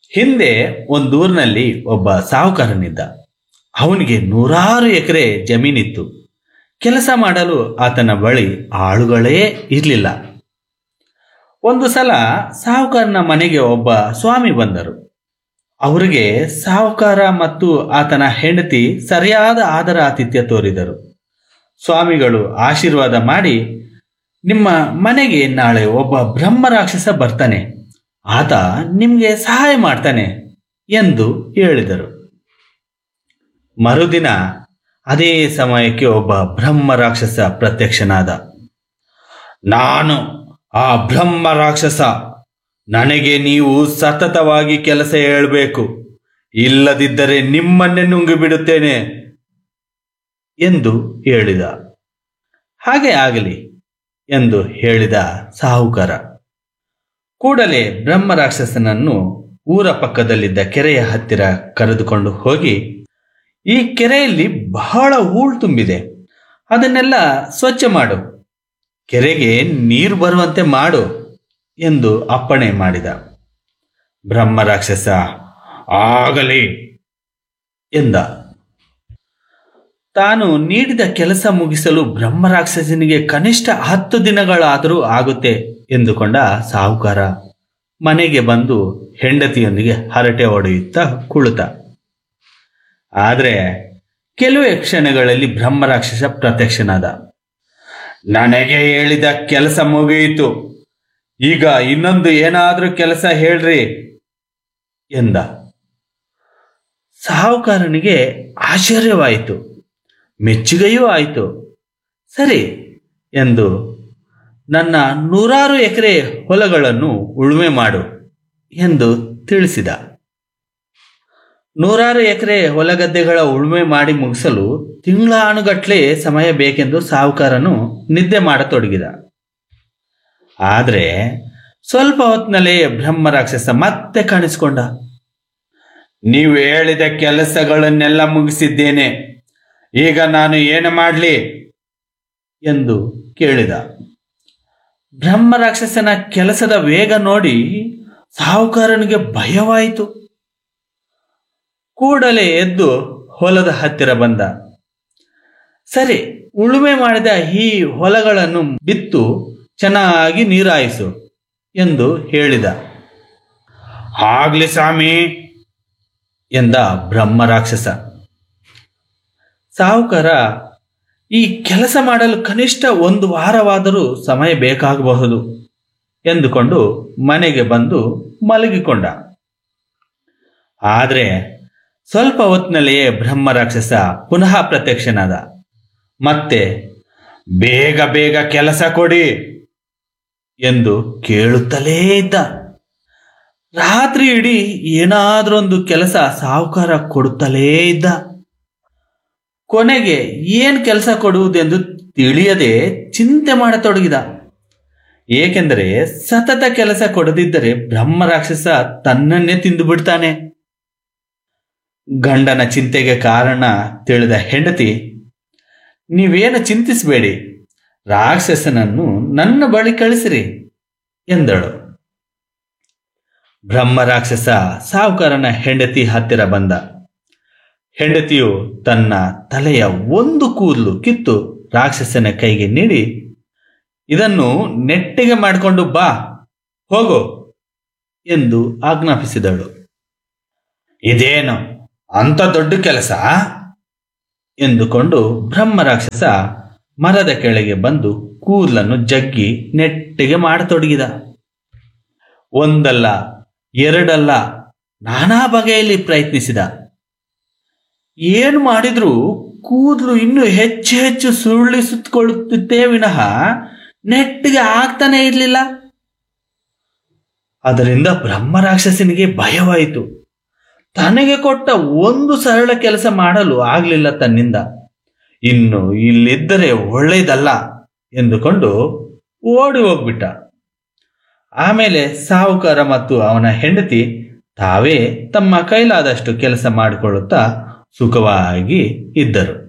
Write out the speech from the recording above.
ಹಿಂದೆ ಒಂದೂರಿನಲ್ಲಿ ಒಬ್ಬ ಸಾಹುಕಾರನಿದ್ದ ಅವನಿಗೆ ನೂರಾರು ಎಕರೆ ಜಮೀನಿತ್ತು ಕೆಲಸ ಮಾಡಲು ಆತನ ಬಳಿ ಆಳುಗಳೇ ಇರಲಿಲ್ಲ ಒಂದು ಸಲ ಸಾಹುಕಾರನ ಮನೆಗೆ ಒಬ್ಬ ಸ್ವಾಮಿ ಬಂದರು ಅವರಿಗೆ ಸಾಹುಕಾರ ಮತ್ತು ಆತನ ಹೆಂಡತಿ ಸರಿಯಾದ ಆದರ ಆತಿಥ್ಯ ತೋರಿದರು ಸ್ವಾಮಿಗಳು ಆಶೀರ್ವಾದ ಮಾಡಿ ನಿಮ್ಮ ಮನೆಗೆ ನಾಳೆ ಒಬ್ಬ ಬ್ರಹ್ಮ ರಾಕ್ಷಸ ಬರ್ತಾನೆ ಆತ ನಿಮಗೆ ಸಹಾಯ ಮಾಡ್ತಾನೆ ಎಂದು ಹೇಳಿದರು ಮರುದಿನ ಅದೇ ಸಮಯಕ್ಕೆ ಒಬ್ಬ ಬ್ರಹ್ಮ ರಾಕ್ಷಸ ಪ್ರತ್ಯಕ್ಷನಾದ ನಾನು ಆ ಬ್ರಹ್ಮ ರಾಕ್ಷಸ ನನಗೆ ನೀವು ಸತತವಾಗಿ ಕೆಲಸ ಹೇಳಬೇಕು ಇಲ್ಲದಿದ್ದರೆ ನಿಮ್ಮನ್ನೇ ನುಂಗಿ ಬಿಡುತ್ತೇನೆ ಎಂದು ಹೇಳಿದ ಹಾಗೆ ಆಗಲಿ ಎಂದು ಹೇಳಿದ ಸಾಹುಕಾರ ಕೂಡಲೇ ಬ್ರಹ್ಮ ರಾಕ್ಷಸನನ್ನು ಊರ ಪಕ್ಕದಲ್ಲಿದ್ದ ಕೆರೆಯ ಹತ್ತಿರ ಕರೆದುಕೊಂಡು ಹೋಗಿ ಈ ಕೆರೆಯಲ್ಲಿ ಬಹಳ ಹೂಳು ತುಂಬಿದೆ ಅದನ್ನೆಲ್ಲ ಸ್ವಚ್ಛ ಮಾಡು ಕೆರೆಗೆ ನೀರು ಬರುವಂತೆ ಮಾಡು ಎಂದು ಅಪ್ಪಣೆ ಮಾಡಿದ ಬ್ರಹ್ಮ ರಾಕ್ಷಸ ಆಗಲಿ ಎಂದ ತಾನು ನೀಡಿದ ಕೆಲಸ ಮುಗಿಸಲು ಬ್ರಹ್ಮ ರಾಕ್ಷಸನಿಗೆ ಕನಿಷ್ಠ ಹತ್ತು ದಿನಗಳಾದರೂ ಆಗುತ್ತೆ ಎಂದುಕೊಂಡ ಸಾಹುಕಾರ ಮನೆಗೆ ಬಂದು ಹೆಂಡತಿಯೊಂದಿಗೆ ಹರಟೆ ಹೊಡೆಯುತ್ತಾ ಕುಳಿತ ಆದರೆ ಕೆಲವೇ ಕ್ಷಣಗಳಲ್ಲಿ ಬ್ರಹ್ಮ ರಾಕ್ಷಸ ಪ್ರತ್ಯಕ್ಷನಾದ ನನಗೆ ಹೇಳಿದ ಕೆಲಸ ಮುಗಿಯಿತು ಈಗ ಇನ್ನೊಂದು ಏನಾದರೂ ಕೆಲಸ ಹೇಳ್ರಿ ಎಂದ ಸಾಹುಕಾರನಿಗೆ ಆಶ್ಚರ್ಯವಾಯಿತು ಮೆಚ್ಚುಗೆಯೂ ಆಯಿತು ಸರಿ ಎಂದು ನನ್ನ ನೂರಾರು ಎಕರೆ ಹೊಲಗಳನ್ನು ಉಳುಮೆ ಮಾಡು ಎಂದು ತಿಳಿಸಿದ ನೂರಾರು ಎಕರೆ ಹೊಲಗದ್ದೆಗಳ ಉಳುಮೆ ಮಾಡಿ ಮುಗಿಸಲು ತಿಂಗಳಾನುಗಟ್ಲೆ ಸಮಯ ಬೇಕೆಂದು ಸಾಹುಕಾರನು ನಿದ್ದೆ ಮಾಡತೊಡಗಿದ ಆದರೆ ಸ್ವಲ್ಪ ಹೊತ್ತಿನಲ್ಲೇ ಬ್ರಹ್ಮ ರಾಕ್ಷಸ ಮತ್ತೆ ಕಾಣಿಸಿಕೊಂಡ ನೀವು ಹೇಳಿದ ಕೆಲಸಗಳನ್ನೆಲ್ಲ ಮುಗಿಸಿದ್ದೇನೆ ಈಗ ನಾನು ಏನು ಮಾಡಲಿ ಎಂದು ಕೇಳಿದ ಬ್ರಹ್ಮ ರಾಕ್ಷಸನ ಕೆಲಸದ ವೇಗ ನೋಡಿ ಸಾಹುಕಾರನಿಗೆ ಭಯವಾಯಿತು ಕೂಡಲೇ ಎದ್ದು ಹೊಲದ ಹತ್ತಿರ ಬಂದ ಸರಿ ಉಳುಮೆ ಮಾಡಿದ ಈ ಹೊಲಗಳನ್ನು ಬಿತ್ತು ಚೆನ್ನಾಗಿ ನೀರಾಯಿಸು ಎಂದು ಹೇಳಿದ ಆಗ್ಲಿ ಸ್ವಾಮಿ ಎಂದ ಬ್ರಹ್ಮ ರಾಕ್ಷಸ ಸಾಹುಕಾರ ಈ ಕೆಲಸ ಮಾಡಲು ಕನಿಷ್ಠ ಒಂದು ವಾರವಾದರೂ ಸಮಯ ಬೇಕಾಗಬಹುದು ಎಂದುಕೊಂಡು ಮನೆಗೆ ಬಂದು ಮಲಗಿಕೊಂಡ ಆದರೆ ಸ್ವಲ್ಪ ಹೊತ್ತಿನಲ್ಲಿಯೇ ಬ್ರಹ್ಮ ರಾಕ್ಷಸ ಪುನಃ ಪ್ರತ್ಯಕ್ಷನಾದ ಮತ್ತೆ ಬೇಗ ಬೇಗ ಕೆಲಸ ಕೊಡಿ ಎಂದು ಕೇಳುತ್ತಲೇ ಇದ್ದ ರಾತ್ರಿ ಇಡೀ ಏನಾದ್ರೊಂದು ಕೆಲಸ ಸಾಹುಕಾರ ಕೊಡುತ್ತಲೇ ಇದ್ದ ಕೊನೆಗೆ ಏನ್ ಕೆಲಸ ಕೊಡುವುದೆಂದು ತಿಳಿಯದೆ ಚಿಂತೆ ಮಾಡತೊಡಗಿದ ಏಕೆಂದರೆ ಸತತ ಕೆಲಸ ಕೊಡದಿದ್ದರೆ ಬ್ರಹ್ಮ ರಾಕ್ಷಸ ತನ್ನನ್ನೇ ತಿಂದು ಬಿಡ್ತಾನೆ ಗಂಡನ ಚಿಂತೆಗೆ ಕಾರಣ ತಿಳಿದ ಹೆಂಡತಿ ನೀವೇನು ಚಿಂತಿಸಬೇಡಿ ರಾಕ್ಷಸನನ್ನು ನನ್ನ ಬಳಿ ಕಳಿಸಿರಿ ಎಂದಳು ಬ್ರಹ್ಮ ರಾಕ್ಷಸ ಸಾಹುಕಾರನ ಹೆಂಡತಿ ಹತ್ತಿರ ಬಂದ ಹೆಂಡತಿಯು ತನ್ನ ತಲೆಯ ಒಂದು ಕೂದಲು ಕಿತ್ತು ರಾಕ್ಷಸನ ಕೈಗೆ ನೀಡಿ ಇದನ್ನು ನೆಟ್ಟಿಗೆ ಮಾಡಿಕೊಂಡು ಬಾ ಹೋಗು ಎಂದು ಆಜ್ಞಾಪಿಸಿದಳು ಇದೇನು ಅಂತ ದೊಡ್ಡ ಕೆಲಸ ಎಂದುಕೊಂಡು ಬ್ರಹ್ಮ ರಾಕ್ಷಸ ಮರದ ಕೆಳಗೆ ಬಂದು ಕೂದಲನ್ನು ಜಗ್ಗಿ ನೆಟ್ಟಿಗೆ ಮಾಡತೊಡಗಿದ ಒಂದಲ್ಲ ಎರಡಲ್ಲ ನಾನಾ ಬಗೆಯಲ್ಲಿ ಪ್ರಯತ್ನಿಸಿದ ಏನು ಮಾಡಿದ್ರೂ ಕೂದಲು ಇನ್ನೂ ಹೆಚ್ಚು ಹೆಚ್ಚು ಸುರುಳಿ ಸುತ್ತಕೊಳ್ಳುತ್ತಿತ್ತೇ ವಿನಃ ನೆಟ್ಟಿಗೆ ಆಗ್ತಾನೆ ಇರಲಿಲ್ಲ ಅದರಿಂದ ಬ್ರಹ್ಮ ರಾಕ್ಷಸನಿಗೆ ಭಯವಾಯಿತು ತನಗೆ ಕೊಟ್ಟ ಒಂದು ಸರಳ ಕೆಲಸ ಮಾಡಲು ಆಗಲಿಲ್ಲ ತನ್ನಿಂದ ಇನ್ನು ಇಲ್ಲಿದ್ದರೆ ಒಳ್ಳೆಯದಲ್ಲ ಎಂದುಕೊಂಡು ಓಡಿ ಹೋಗ್ಬಿಟ್ಟ ಆಮೇಲೆ ಸಾಹುಕಾರ ಮತ್ತು ಅವನ ಹೆಂಡತಿ ತಾವೇ ತಮ್ಮ ಕೈಲಾದಷ್ಟು ಕೆಲಸ ಮಾಡಿಕೊಳ್ಳುತ್ತಾ ಸುಖವಾಗಿ ಇದ್ದರು